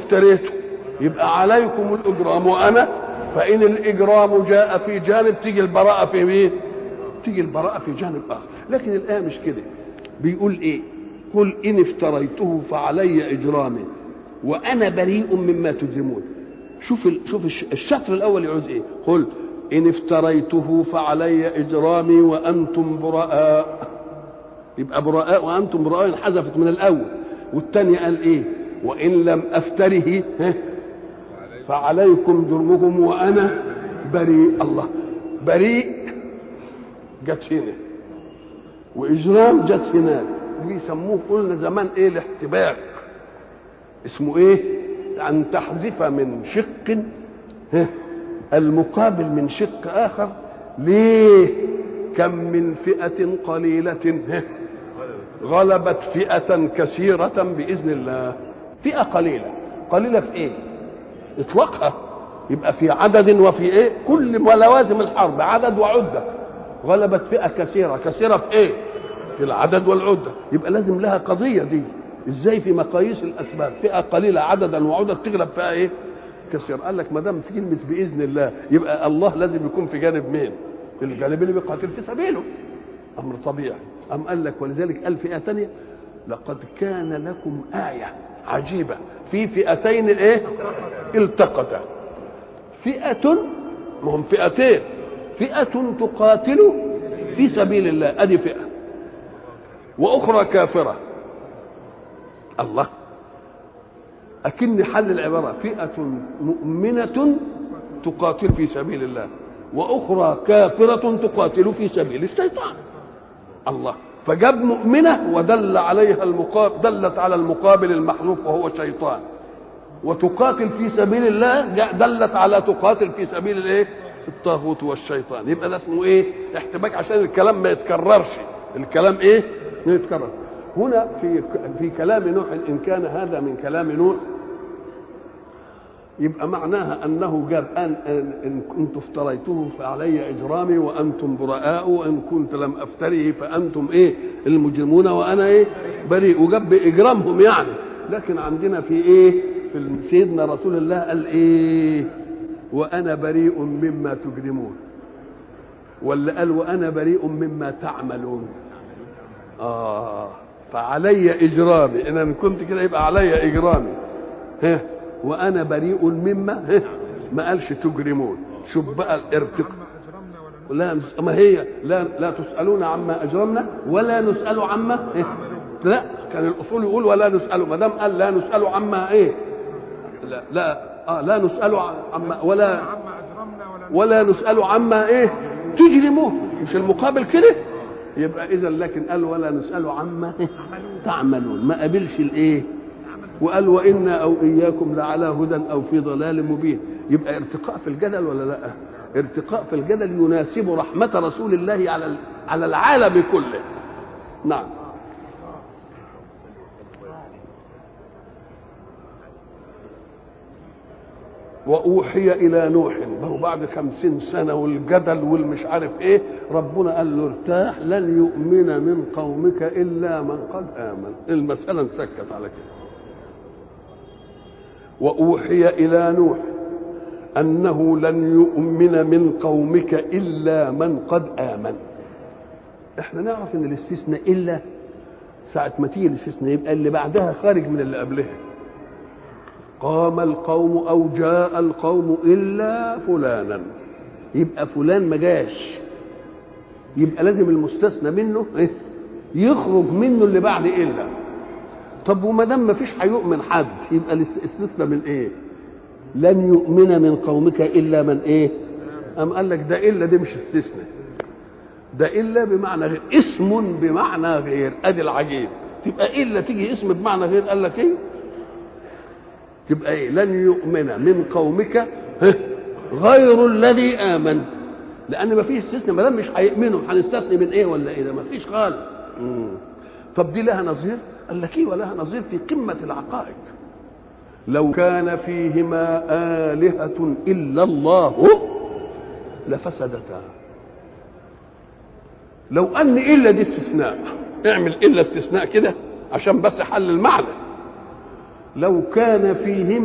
افتريته يبقى عليكم الاجرام وانا فان الاجرام جاء في جانب تيجي البراءه في مين تيجي البراءه في جانب اخر لكن الايه مش كده بيقول ايه قل ان افتريته فعلي اجرامي وانا بريء مما تجرمون شوف ال... شوف الش- الشطر الاول يعوز ايه قل ان افتريته فعلي اجرامي وانتم براء يبقى براء وانتم براء انحذفت من الاول والثاني قال ايه وان لم افتره ها، فعليكم جرمكم وانا بريء الله بريء جت هنا واجرام جت هناك بيسموه قلنا زمان ايه الاحتباك اسمه ايه ان تحذف من شق ها، المقابل من شق اخر ليه كم من فئه قليله ها، غلبت فئه كثيره باذن الله فئه قليله قليله في ايه اطلاقها يبقى في عدد وفي ايه كل لوازم الحرب عدد وعده غلبت فئه كثيره كثيره في ايه في العدد والعده يبقى لازم لها قضيه دي ازاي في مقاييس الاسباب فئه قليله عددا وعدد تغلب فئه ايه كثير قال لك ما دام في كلمه باذن الله يبقى الله لازم يكون في جانب مين في الجانب اللي بيقاتل في سبيله امر طبيعي ام قال لك ولذلك قال فئه ثانيه لقد كان لكم ايه عجيبه في فئتين ايه التقتا فئه ما هم فئتين فئه تقاتل في سبيل الله ادي فئه واخرى كافره الله أكن حل العبارة فئة مؤمنة تقاتل في سبيل الله وأخرى كافرة تقاتل في سبيل الشيطان الله فجاب مؤمنة ودل عليها المقابل دلت على المقابل المحذوف وهو الشيطان وتقاتل في سبيل الله جاء- دلت على تقاتل في سبيل الايه الطاغوت والشيطان يبقى ده اسمه ايه احتباك عشان الكلام ما يتكررش الكلام ايه ما يتكرر هنا في في كلام نوح ان كان هذا من كلام نوح يبقى معناها انه جاب ان ان, إن كنت افتريته فعلي اجرامي وانتم براء وان كنت لم افتره فانتم ايه المجرمون وانا ايه بريء وجاب باجرامهم يعني لكن عندنا في ايه في سيدنا رسول الله قال ايه وانا بريء مما تجرمون ولا قال وانا بريء مما تعملون اه فعلي اجرامي ان أنا كنت كده يبقى علي اجرامي ها وانا بريء مما ها ما قالش تجرمون شوف بقى الارتقاء لا ما هي لا لا تسالون عما اجرمنا ولا نسال عما إيه؟ لا كان الاصول يقول ولا نسال ما دام قال لا نسال عما ايه لا لا اه لا نسال عما ولا ولا نسال عما ايه تجرمون مش المقابل كده يبقى اذا لكن قال ولا نسال عما إيه؟ تعملون ما قابلش الايه وقال وانا او اياكم لعلى هدى او في ضلال مبين يبقى ارتقاء في الجدل ولا لا ارتقاء في الجدل يناسب رحمه رسول الله على على العالم كله نعم وأوحي إلى نوح ما هو بعد خمسين سنة والجدل والمش عارف إيه ربنا قال له ارتاح لن يؤمن من قومك إلا من قد آمن المسألة انسكت على كده وأوحي إلى نوح أنه لن يؤمن من قومك إلا من قد آمن احنا نعرف ان الاستثناء إلا ساعة ما تيجي الاستثناء يبقى اللي بعدها خارج من اللي قبلها قام القوم او جاء القوم الا فلانا يبقى فلان ما جاش يبقى لازم المستثنى منه إيه؟ يخرج منه اللي بعد الا طب وما دام ما فيش هيؤمن حد يبقى الاستثنى من ايه لن يؤمن من قومك الا من ايه ام قال لك ده الا دي مش استثناء ده الا بمعنى غير اسم بمعنى غير ادي العجيب تبقى الا تيجي اسم بمعنى غير قال لك ايه تبقى ايه لن يؤمن من قومك غير الذي امن لان ما فيش استثناء ما دام مش هيؤمنوا هنستثني من ايه ولا ايه ده ما فيش خالص مم. طب دي لها نظير قال لك ايه ولها نظير في قمه العقائد لو كان فيهما آلهة إلا الله لفسدتا لو أن إلا دي استثناء اعمل إلا استثناء كده عشان بس حل المعنى لو كان فيهما